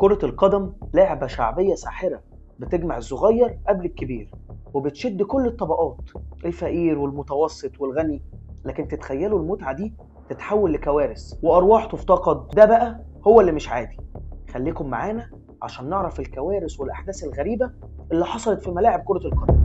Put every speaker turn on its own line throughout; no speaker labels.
كرة القدم لعبة شعبية ساحرة بتجمع الصغير قبل الكبير وبتشد كل الطبقات الفقير والمتوسط والغني لكن تتخيلوا المتعة دي تتحول لكوارث وأرواح تفتقد ده بقى هو اللي مش عادي خليكم معانا عشان نعرف الكوارث والأحداث الغريبة اللي حصلت في ملاعب كرة القدم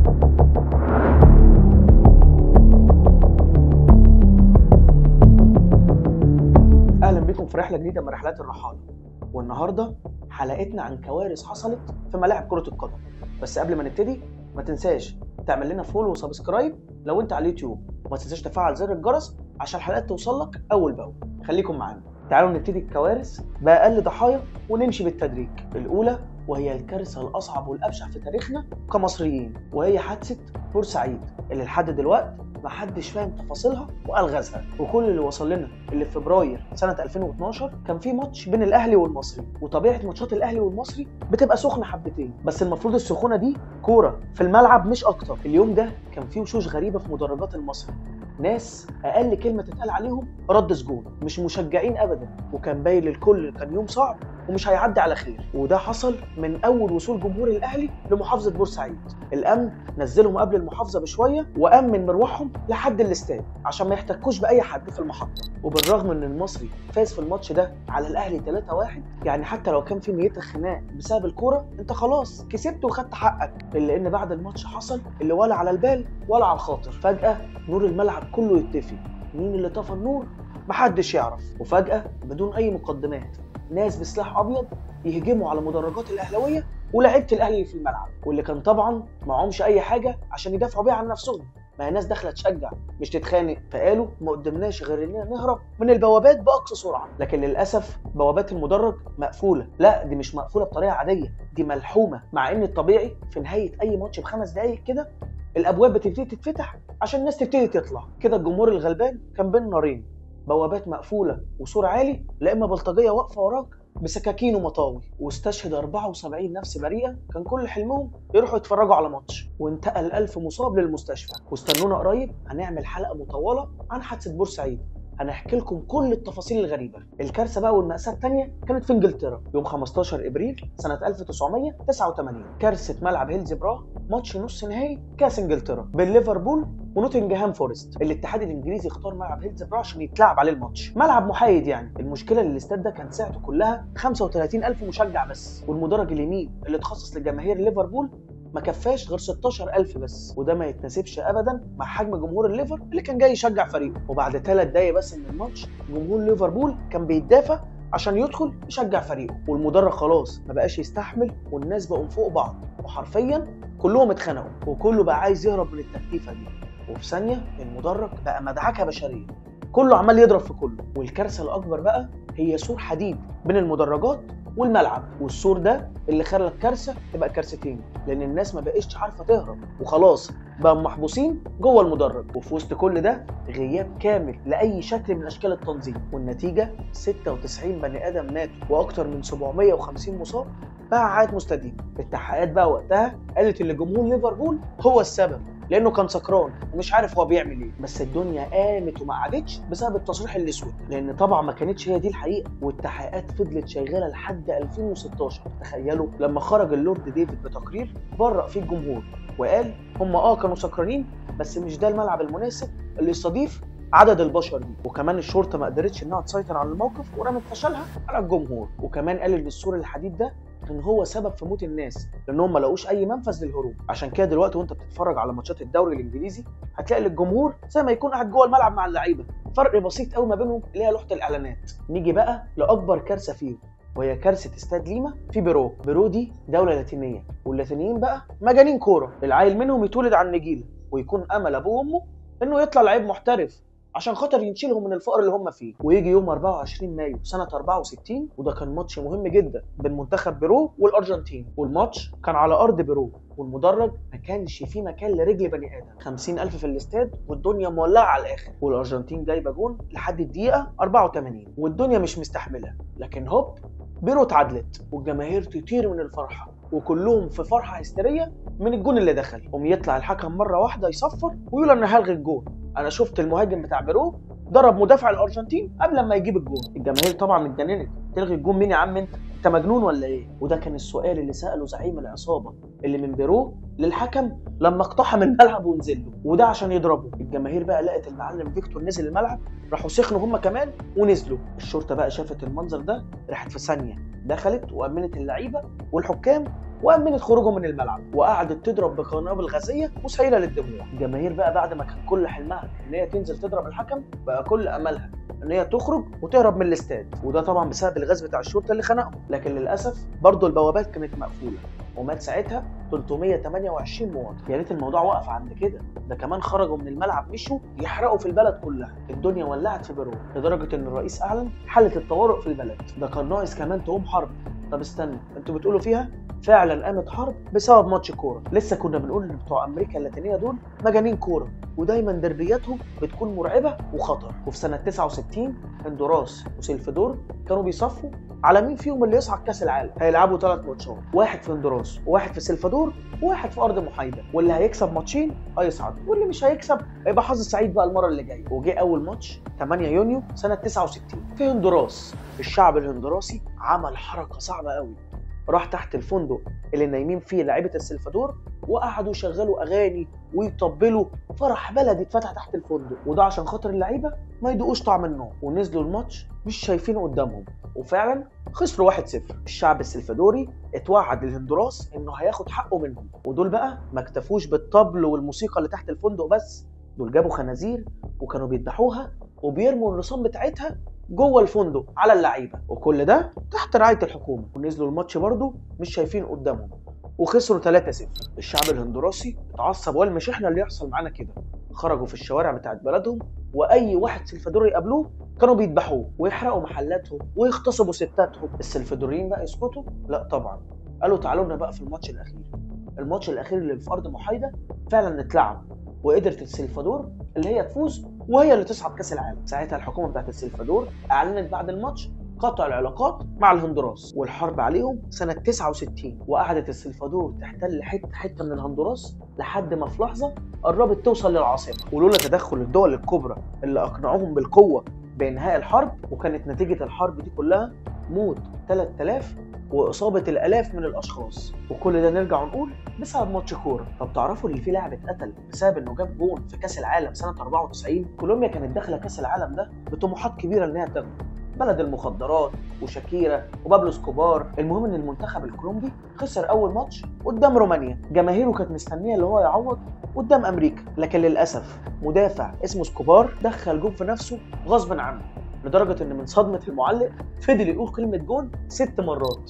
أهلا بكم في رحلة جديدة من رحلات الرحالة والنهاردة حلقتنا عن كوارث حصلت في ملاعب كرة القدم بس قبل ما نبتدي ما تنساش تعمل لنا فولو وسبسكرايب لو انت على اليوتيوب وما تنساش تفعل زر الجرس عشان الحلقات توصل لك اول باول خليكم معانا تعالوا نبتدي الكوارث باقل ضحايا ونمشي بالتدريج الاولى وهي الكارثه الاصعب والابشع في تاريخنا كمصريين وهي حادثه بورسعيد اللي لحد دلوقتي محدش فاهم تفاصيلها والغازها وكل اللي وصل لنا اللي في فبراير سنه 2012 كان في ماتش بين الاهلي والمصري وطبيعه ماتشات الاهلي والمصري بتبقى سخنه حبتين بس المفروض السخونه دي كوره في الملعب مش اكتر اليوم ده كان فيه وشوش غريبه في مدرجات المصري ناس اقل كلمه تتقال عليهم رد سجون مش مشجعين ابدا وكان باين للكل كان يوم صعب ومش هيعدي على خير وده حصل من اول وصول جمهور الاهلي لمحافظه بورسعيد الامن نزلهم قبل المحافظه بشويه وامن مروحهم لحد الاستاد عشان ما يحتكوش باي حد في المحطه وبالرغم ان المصري فاز في الماتش ده على الاهلي 3-1 يعني حتى لو كان في نيتك خناق بسبب الكوره انت خلاص كسبت وخدت حقك الا ان بعد الماتش حصل اللي ولا على البال ولا على الخاطر فجاه نور الملعب كله يطفي مين اللي طفى النور محدش يعرف وفجاه بدون اي مقدمات ناس بسلاح ابيض يهجموا على مدرجات الاهلاويه ولاعيبه الاهلي في الملعب واللي كان طبعا معهمش اي حاجه عشان يدافعوا بيها عن نفسهم ما هي ناس داخله تشجع مش تتخانق فقالوا ما قدمناش غير اننا نهرب من البوابات باقصى سرعه لكن للاسف بوابات المدرج مقفوله لا دي مش مقفوله بطريقه عاديه دي ملحومه مع ان الطبيعي في نهايه اي ماتش بخمس دقائق كده الابواب بتبتدي تتفتح عشان الناس تبتدي تطلع كده الجمهور الغلبان كان بين نارين بوابات مقفوله وسور عالي لا اما بلطجيه واقفه وراك بسكاكين ومطاوي واستشهد 74 نفس بريئه كان كل حلمهم يروحوا يتفرجوا على ماتش وانتقل 1000 مصاب للمستشفى واستنونا قريب هنعمل حلقه مطوله عن حادثه بورسعيد هنحكي لكم كل التفاصيل الغريبه الكارثه بقى والمأساة الثانيه كانت في انجلترا يوم 15 ابريل سنه 1989 كارثه ملعب هيلز برا ماتش نص نهائي كاس انجلترا بين ليفربول ونوتنجهام فورست الاتحاد الانجليزي اختار ملعب هيلز برا عشان يتلعب عليه الماتش ملعب محايد يعني المشكله ان الاستاد ده كان سعته كلها 35000 مشجع بس والمدرج اليمين اللي اتخصص لجماهير ليفربول ما كفاش غير 16000 بس وده ما يتناسبش ابدا مع حجم جمهور الليفر اللي كان جاي يشجع فريقه وبعد ثلاث دقايق بس من الماتش جمهور ليفربول كان بيتدافع عشان يدخل يشجع فريقه والمدرج خلاص ما بقاش يستحمل والناس بقوا فوق بعض وحرفيا كلهم اتخنقوا وكله بقى عايز يهرب من التكتيفه دي وفي ثانيه المدرج بقى مدعكه بشريه كله عمال يضرب في كله والكارثه الاكبر بقى هي سور حديد بين المدرجات والملعب والسور ده اللي خلى الكارثه تبقى كارثتين لان الناس ما بقتش عارفه تهرب وخلاص بقوا محبوسين جوه المدرج وفي وسط كل ده غياب كامل لاي شكل من اشكال التنظيم والنتيجه 96 بني ادم ماتوا واكثر من 750 مصاب بقى عاد مستديم التحقيقات بقى وقتها قالت ان جمهور ليفربول هو السبب لانه كان سكران ومش عارف هو بيعمل ايه بس الدنيا قامت وما قعدتش بسبب التصريح الاسود لان طبعا ما كانتش هي دي الحقيقه والتحقيقات فضلت شغاله لحد 2016 تخيلوا لما خرج اللورد ديفيد بتقرير برأ فيه الجمهور وقال هم اه كانوا سكرانين بس مش ده الملعب المناسب اللي يستضيف عدد البشر دي وكمان الشرطه ما قدرتش انها تسيطر على الموقف ورمت فشلها على الجمهور وكمان قال ان السور الحديد ده كان هو سبب في موت الناس لانهم ما لقوش اي منفذ للهروب عشان كده دلوقتي وانت بتتفرج على ماتشات الدوري الانجليزي هتلاقي الجمهور زي ما يكون قاعد جوه الملعب مع اللعيبه فرق بسيط قوي ما بينهم اللي هي لوحه الاعلانات نيجي بقى لاكبر كارثه فيه وهي كارثه استاد ليما في بيرو بيرو دي دوله لاتينيه واللاتينيين بقى مجانين كوره العيل منهم يتولد على النجيله ويكون امل ابوه وامه انه يطلع لعيب محترف عشان خاطر ينشلهم من الفقر اللي هم فيه ويجي يوم 24 مايو سنه 64 وده كان ماتش مهم جدا بين منتخب بيرو والارجنتين والماتش كان على ارض بيرو والمدرج ما كانش فيه مكان لرجل بني ادم 50000 في الاستاد والدنيا مولعه على الاخر والارجنتين جايبه جون لحد الدقيقه 84 والدنيا مش مستحمله لكن هوب بيرو اتعادلت والجماهير تطير من الفرحه وكلهم في فرحه هستيريه من الجون اللي دخل قوم يطلع الحكم مره واحده يصفر ويقول انا هلغي الجون انا شفت المهاجم بتاع بيرو ضرب مدافع الارجنتين قبل ما يجيب الجون الجماهير طبعا اتجننت تلغي الجون مين يا عم انت انت مجنون ولا ايه وده كان السؤال اللي ساله زعيم العصابه اللي من بيرو للحكم لما اقتحم الملعب ونزل له وده عشان يضربه الجماهير بقى لقت المعلم فيكتور نزل الملعب راحوا سخنوا هم كمان ونزلوا الشرطه بقى شافت المنظر ده راحت في ثانيه دخلت وامنت اللعيبه والحكام وامنت خروجهم من الملعب وقعدت تضرب بقنابل غازيه مسيله للدموع الجماهير بقى بعد ما كان كل حلمها ان هي تنزل تضرب الحكم بقى كل املها ان هي تخرج وتهرب من الاستاد وده طبعا بسبب الغاز بتاع الشرطه اللي خنقهم لكن للاسف برضه البوابات كانت مقفوله ومات ساعتها 328 مواطن يا ريت الموضوع وقف عند كده ده كمان خرجوا من الملعب مشوا يحرقوا في البلد كلها الدنيا ولعت في بيرو لدرجه ان الرئيس اعلن حاله الطوارئ في البلد ده كان ناقص كمان تقوم حرب طب استنى انتوا بتقولوا فيها فعلا قامت حرب بسبب ماتش كوره لسه كنا بنقول ان بتوع امريكا اللاتينيه دول مجانين كوره ودايما دربياتهم بتكون مرعبه وخطر وفي سنه 69 هندوراس وسلفادور كانوا بيصفوا على مين فيهم اللي يصعد كاس العالم هيلعبوا ثلاث ماتشات واحد في هندوراس وواحد في سلفادور وواحد في ارض محايده واللي هيكسب ماتشين هيصعد واللي مش هيكسب هيبقى حظ سعيد بقى المره اللي جايه وجه اول ماتش 8 يونيو سنه 69 في هندوراس الشعب الهندوراسي عمل حركه صعبه قوي راح تحت الفندق اللي نايمين فيه لعيبه السلفادور وقعدوا يشغلوا اغاني ويطبلوا فرح بلدي اتفتح تحت الفندق وده عشان خاطر اللعيبه ما يدوقوش طعم النوم ونزلوا الماتش مش شايفينه قدامهم وفعلا خسروا 1-0 الشعب السلفادوري اتوعد للهندوراس انه هياخد حقه منهم ودول بقى ما اكتفوش بالطبل والموسيقى اللي تحت الفندق بس دول جابوا خنازير وكانوا بيذبحوها وبيرموا الرصان بتاعتها جوه الفندق على اللعيبه وكل ده تحت رعايه الحكومه ونزلوا الماتش برضه مش شايفين قدامهم وخسروا 3-0 الشعب الهندوراسي اتعصب وقال مش احنا اللي يحصل معانا كده خرجوا في الشوارع بتاعت بلدهم واي واحد سلفادوري يقابلوه كانوا بيذبحوه ويحرقوا محلاتهم ويغتصبوا ستاتهم السلفادوريين بقى يسكتوا لا طبعا قالوا تعالوا لنا بقى في الماتش الاخير الماتش الاخير اللي في ارض محايده فعلا اتلعب وقدرت السلفادور اللي هي تفوز وهي اللي تصعد كاس العالم ساعتها الحكومه بتاعت السلفادور اعلنت بعد الماتش قطع العلاقات مع الهندوراس والحرب عليهم سنة 69 وقعدت السلفادور تحتل حتة حتة من الهندوراس لحد ما في لحظة قربت توصل للعاصمة ولولا تدخل الدول الكبرى اللي أقنعوهم بالقوة بإنهاء الحرب وكانت نتيجة الحرب دي كلها موت 3000 واصابه الالاف من الاشخاص وكل ده نرجع ونقول بسبب ماتش كوره طب تعرفوا ان في لاعب اتقتل بسبب انه جاب جون في كاس العالم سنه 94 كولومبيا كانت داخله كاس العالم ده بطموحات كبيره ان هي تاخده بلد المخدرات وشاكيرا وبابلو سكوبار المهم ان المنتخب الكولومبي خسر اول ماتش قدام رومانيا جماهيره كانت مستنيه اللي هو يعوض قدام امريكا لكن للاسف مدافع اسمه سكوبار دخل جون في نفسه غصب عنه لدرجه ان من صدمه المعلق فضل يقول كلمه جون ست مرات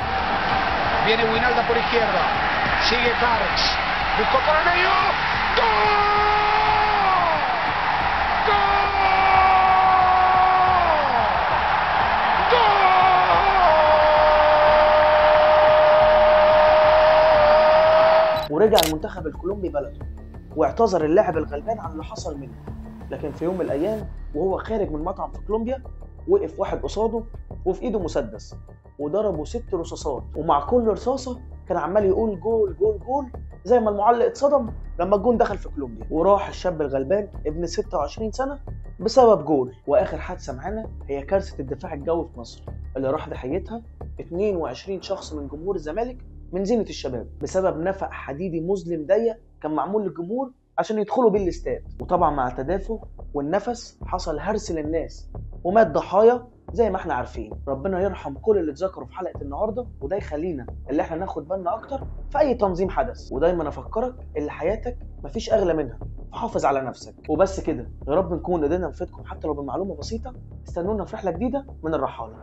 Viene Winalda por izquierda. Sigue Parks. Buscó por el medio. ¡Gol! ¡Gol!
ورجع المنتخب الكولومبي بلده واعتذر اللاعب الغلبان عن اللي حصل منه لكن في يوم من الايام وهو خارج من مطعم في كولومبيا وقف واحد قصاده وفي ايده مسدس وضربه ست رصاصات ومع كل رصاصه كان عمال يقول جول جول جول زي ما المعلق اتصدم لما الجون دخل في كولومبيا وراح الشاب الغلبان ابن 26 سنه بسبب جول واخر حادثه معانا هي كارثه الدفاع الجوي في مصر اللي راح ضحيتها 22 شخص من جمهور الزمالك من زينة الشباب بسبب نفق حديدي مظلم ضيق كان معمول للجمهور عشان يدخلوا بيه الاستاد وطبعا مع التدافع والنفس حصل هرس للناس ومات ضحايا زي ما احنا عارفين ربنا يرحم كل اللي اتذكروا في حلقه النهارده وده يخلينا اللي احنا ناخد بالنا اكتر في اي تنظيم حدث ودايما افكرك ان حياتك مفيش اغلى منها فحافظ على نفسك وبس كده يا رب نكون قدرنا نفيدكم حتى لو بمعلومه بسيطه استنونا في رحله جديده من الرحاله